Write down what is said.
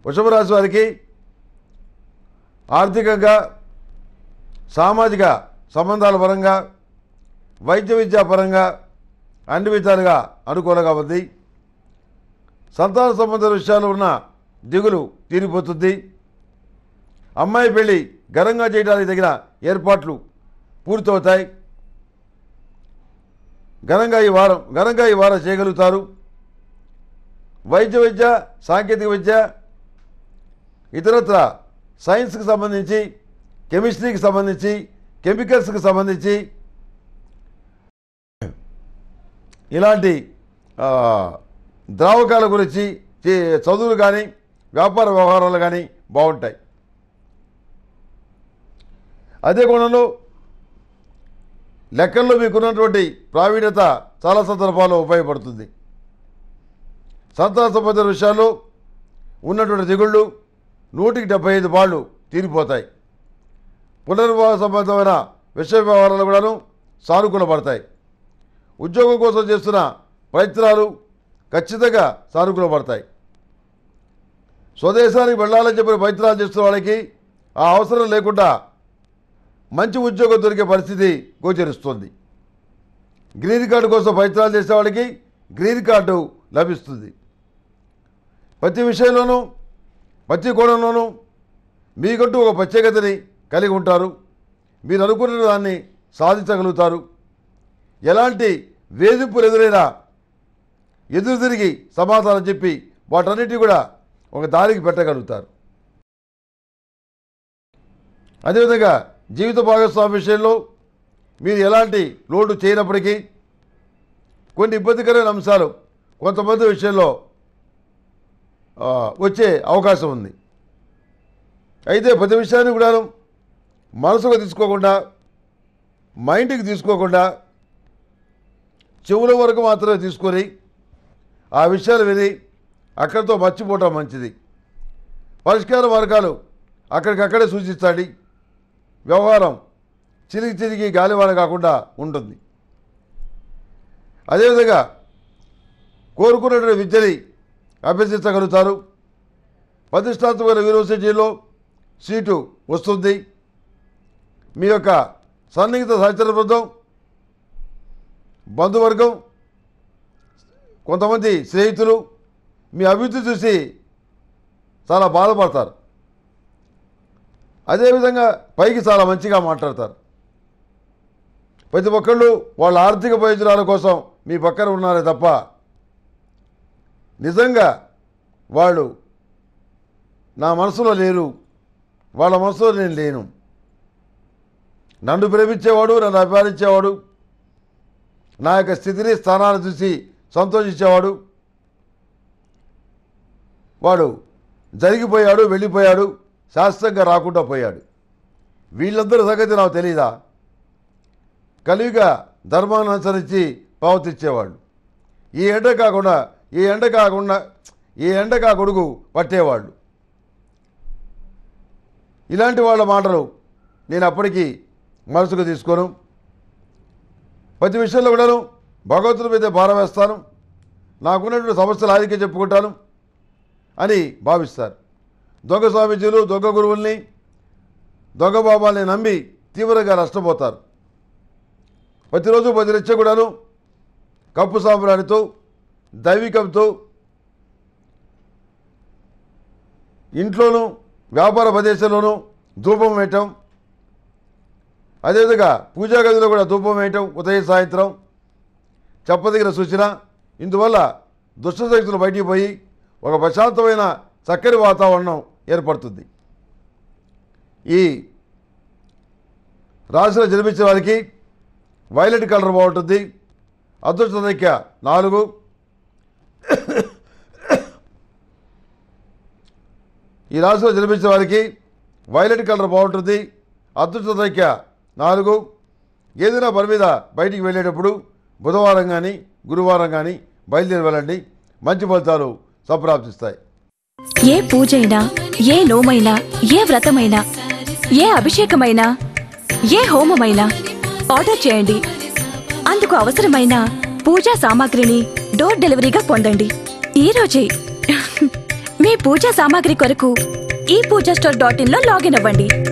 వృషభ రాశి వారికి ఆర్థికంగా సామాజిక సంబంధాల పరంగా వైద్య విద్యా పరంగా అన్ని విధాలుగా అనుకూలంగా ఉంది సంతాన సంబంధ విషయాలు ఉన్న దిగులు తీరిపోతుంది అమ్మాయి పెళ్లి ఘనంగా చేయడానికి తగిన ఏర్పాట్లు పూర్తవుతాయి ఘనంగా ఈ వారం ఘనంగా ఈ వారం చేయగలుగుతారు వైద్య విద్య సాంకేతిక విద్య ఇతరత్ర సైన్స్కి సంబంధించి కెమిస్ట్రీకి సంబంధించి కెమికల్స్కి సంబంధించి ఇలాంటి ఆ, ద్రావకాల గురించి చే- చదువులు కానీ వ్యాపార వ్యవహారాలు కానీ బాగుంటాయి అదే కోణంలో లెక్కల్లో మీకున్నటువంటి ప్రావీణ్యత చాలా సందర్భాల్లో ఉపయోగపడుతుంది సంతాన సంబంధ విషయాల్లో ఉన్నటువంటి దిగుళ్ళు నూటికి డెబ్బై ఐదు బాళ్ళు తీరిపోతాయి పునర్వివాహ సంబంధమైన విషయ వ్యవహారాలు కూడాను సానుకూల పడతాయి ఉద్యోగం కోసం చేస్తున్న ప్రయత్నాలు ఖచ్చితంగా సానుకూల పడతాయి స్వదేశానికి వెళ్ళాలని చెప్పిన ప్రయత్నాలు చేస్తున్న వాళ్ళకి ఆ అవసరం లేకుండా మంచి ఉద్యోగం దొరికే పరిస్థితి గోచరిస్తుంది గ్రీన్ కార్డు కోసం ప్రయత్నాలు చేసే వాళ్ళకి గ్రీన్ కార్డు లభిస్తుంది ప్రతి విషయంలోనూ ప్రతి కోణంలోనూ మీకంటూ ఒక ప్రత్యేకతని కలిగి ఉంటారు మీరు అనుకున్న దాన్ని సాధించగలుగుతారు ఎలాంటి వేధింపులు ఎదురైనా ఎదురు తిరిగి సమాధానం చెప్పి వాటన్నిటి కూడా ఒక దారికి పెట్టగలుగుతారు అదేవిధంగా జీవిత భాగస్వామి విషయంలో మీరు ఎలాంటి లోటు చేయనప్పటికీ కొన్ని ఇబ్బందికరమైన అంశాలు కొంతమంది విషయంలో ఆ, వచ్చే అవకాశం ఉంది అయితే ప్రతి విషయాన్ని కూడా మనసుకు తీసుకోకుండా మైండ్కి తీసుకోకుండా చెవుల వరకు మాత్రమే తీసుకొని ఆ విషయాలు విని అక్కడితో మర్చిపోవటం మంచిది పరిష్కార మార్గాలు అక్కడికక్కడే సూచిస్తాడు వ్యవహారం చిరిగి చిరిగి గాలివాన కాకుండా ఉంటుంది అదేవిధంగా కోరుకున్నటువంటి విద్యని అభ్యసించగలుగుతారు ప్రతిష్టాత్మక యూనివర్సిటీలో సీటు వస్తుంది మీ యొక్క సన్నిహిత సహచర బృందం బంధువర్గం కొంతమంది స్నేహితులు మీ అభివృద్ధి చూసి చాలా బాధపడతారు అదేవిధంగా పైకి చాలా మంచిగా మాట్లాడతారు ప్రతి ఒక్కళ్ళు వాళ్ళ ఆర్థిక ప్రయోజనాల కోసం మీ పక్కన ఉన్నారే తప్ప నిజంగా వాళ్ళు నా మనసులో లేరు వాళ్ళ మనసులో నేను లేను నన్ను ప్రేమించేవాడు నన్ను అభిమానించేవాడు నా యొక్క స్థితిని స్థానాన్ని చూసి సంతోషించేవాడు వాడు జరిగిపోయాడు వెళ్ళిపోయాడు శాశ్వతంగా రాకుండా పోయాడు వీళ్ళందరి సంగతి నాకు తెలియదా కలియుగ ధర్మాన్ని అనుసరించి ప్రవర్తించేవాళ్ళు ఈ ఎండ కాకుండా ఈ ఎండ కాకుండా ఈ ఎండ కా కొడుకు పట్టేవాళ్ళు ఇలాంటి వాళ్ళ మాటలు నేను అప్పటికీ మనసుకు తీసుకోను ప్రతి విషయంలో కూడాను భగవంతుడి మీద భారం వేస్తాను నాకున్నటువంటి సమస్యలు ఆదికే చెప్పుకుంటాను అని భావిస్తారు దొంగ స్వామీజీలు దొంగ గురువుల్ని దొంగ బాబాల్ని నమ్మి తీవ్రంగా నష్టపోతారు ప్రతిరోజు ప్రతి నిత్యం కూడాను కప్పు సాంబ్రాణితో దైవికంతో ఇంట్లోనూ వ్యాపార ప్రదేశంలోనూ ధూపం వేయటం అదేవిధంగా పూజా గదిలో కూడా ధూపం వేయటం ఉదయం సాయంత్రం చెప్పదగిన సూచన ఇందువల్ల దుష్ట శక్తులు బయటికి పోయి ఒక ప్రశాంతమైన చక్కని వాతావరణం ఏర్పడుతుంది ఈ రాశిలో జన్మించిన వారికి వైలెట్ కలర్ బాగుంటుంది అదృష్ట సంఖ్య నాలుగు ఈ రాశిలో జన్మించిన వారికి వైలెట్ కలర్ బాగుంటుంది అదృష్ట సంఖ్య నాలుగు ఏదైనా పని మీద బయటికి వెళ్ళేటప్పుడు బుధవారం కానీ గురువారం కానీ బయలుదేరి వెళ్ళండి మంచి ఫలితాలు సంప్రాప్తిస్తాయి ఏ పూజైనా ఏ నోమైనా ఏ వ్రతమైనా ఏ అభిషేకమైనా ఏ హోమమైనా ఆర్డర్ చేయండి అందుకు అవసరమైన పూజా సామాగ్రిని డోర్ డెలివరీగా పొందండి ఈ రోజే మీ పూజా సామాగ్రి కొరకు ఈ పూజా స్టోర్ డాట్ ఇన్ లో లాగిన్ అవ్వండి